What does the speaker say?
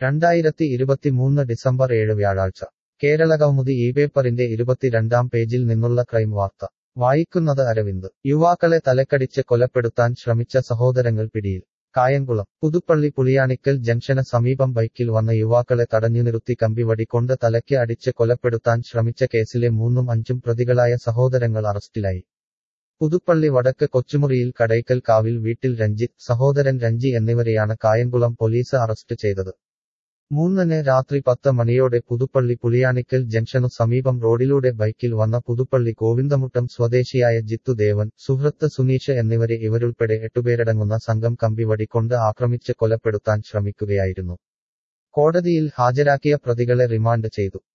രണ്ടായിരത്തി ഇരുപത്തിമൂന്ന് ഡിസംബർ ഏഴ് വ്യാഴാഴ്ച കേരളകൗമുദി ഈ പേപ്പറിന്റെ ഇരുപത്തിരണ്ടാം പേജിൽ നിന്നുള്ള ക്രൈം വാർത്ത വായിക്കുന്നത് അരവിന്ദ് യുവാക്കളെ തലക്കടിച്ച് കൊലപ്പെടുത്താൻ ശ്രമിച്ച സഹോദരങ്ങൾ പിടിയിൽ കായംകുളം പുതുപ്പള്ളി പുളിയാണിക്കൽ ജംഗ്ഷന് സമീപം ബൈക്കിൽ വന്ന യുവാക്കളെ തടഞ്ഞു നിർത്തി കമ്പിവടി കൊണ്ട് തലയ്ക്ക് അടിച്ച് കൊലപ്പെടുത്താൻ ശ്രമിച്ച കേസിലെ മൂന്നും അഞ്ചും പ്രതികളായ സഹോദരങ്ങൾ അറസ്റ്റിലായി പുതുപ്പള്ളി വടക്ക് കൊച്ചുമുറിയിൽ കടയ്ക്കൽ കാവിൽ വീട്ടിൽ രഞ്ജിത്ത് സഹോദരൻ രഞ്ജി എന്നിവരെയാണ് കായംകുളം പോലീസ് അറസ്റ്റ് ചെയ്തത് മൂന്നിന് രാത്രി പത്ത് മണിയോടെ പുതുപ്പള്ളി പുളിയാണിക്കൽ ജംഗ്ഷനു സമീപം റോഡിലൂടെ ബൈക്കിൽ വന്ന പുതുപ്പള്ളി ഗോവിന്ദമുട്ടം സ്വദേശിയായ ജിത്തു ദേവൻ സുഹൃത്ത് സുനീഷ് എന്നിവരെ ഇവരുൾപ്പെടെ എട്ടുപേരടങ്ങുന്ന സംഘം കമ്പിവടി കൊണ്ട് ആക്രമിച്ച് കൊലപ്പെടുത്താൻ ശ്രമിക്കുകയായിരുന്നു കോടതിയിൽ ഹാജരാക്കിയ പ്രതികളെ റിമാൻഡ് ചെയ്തു